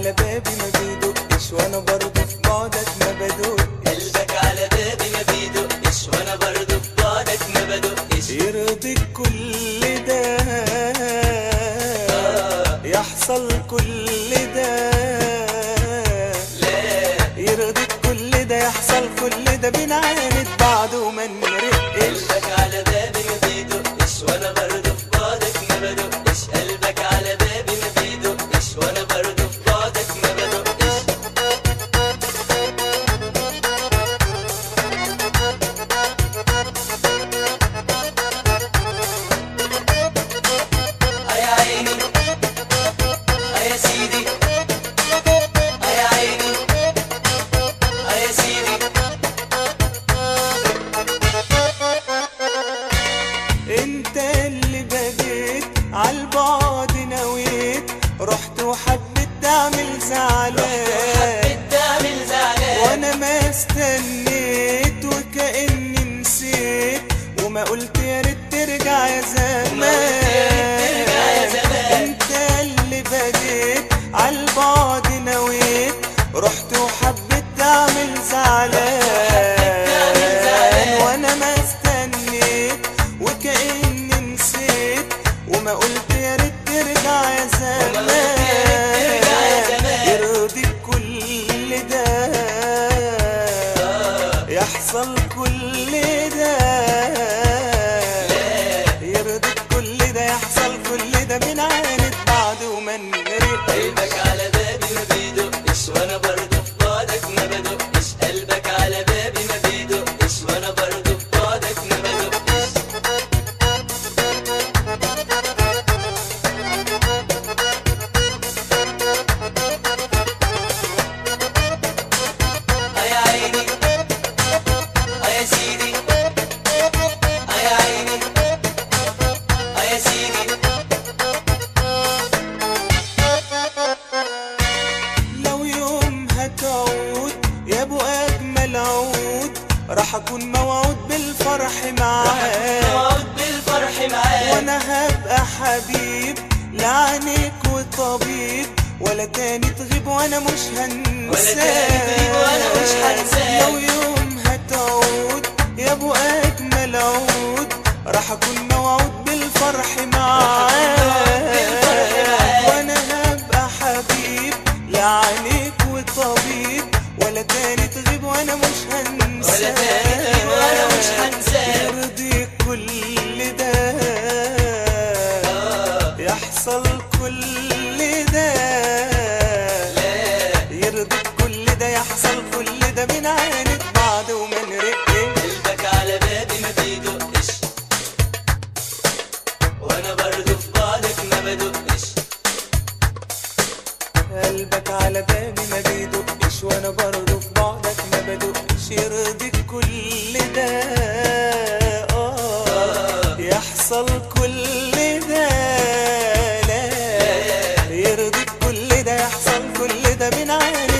على بابي ما بيدقش وانا برضه في بعدك ما بدقش قلبك على بابي ما بيدقش وانا برضه في بعدك ما بدقش يرضيك كل ده يحصل كل ده يرضيك كل ده يحصل كل ده بنعاند بعض وما نرقش قلبك على بابي ما بيدقش وانا برضه في بعدك ما بدقش قلبك على بابي ما بيدقش وانا برضه في بعدك ما بدقش يا عيني يا سيدي يا عيني يا سيدي انت اللي بديت عالبعد نويت رحت وحبيت تعمل زعلان حبيت تعمل زعلان وانا ما استنيت وكأني نسيت وما قلت يا ريت ترجع يا زمان ترجع يا زمان. انت اللي بديت عالبعد نويت رحت وحبيت تعمل زعلان تعمل زعلان. وانا ما استنيت وكأني نسيت وما قلت يا ريت ترجع يا زمان ترجع يا زمان. يرضيك كل ده يحصل كل ده يرضيك كل ده يحصل كل ده بنعاند بعض وما نرقش قلبك على بابي ما بيدقش وانا برضه في بعدك ما بدقش قلبك على بابي ما بيدقش وانا برضه في بعدك ما بدقش يا عيني يا سيدي يا عيني يا سيدي لو يوم هتعود يا ابو اجمل عود راح اكون موعود بالفرح معاك نقعد بالفرح معاك وانا هبقى حبيب لعنيك وطبيب ولا تاني تغيب وانا مش هنساك ولا تاني تغيب وأنا مش هنساك. لو يوم هتعود يا ابو اجمل عود راح اكون موعود بالفرح معاك بالفرح معاك. وانا هبقى حبيب لعنيك وطبيب ولا تاني تغيب وانا مش هنساك ولا تاني تغيب وأنا مش هنساك. يرضيك كل ده يحصل كل ده يرضيك كل ده يحصل كل ده بنعاند بعض وما نرقش قلبك على بابي ما بيدقش وانا برضه في بعدك ما بدقش قلبك على بابي ما بيدقش وانا برضه في بعدك ما بدقش يرضيك كل ده آه يحصل كل ده لا يرضيك كل ده يحصل كل ده بنعاند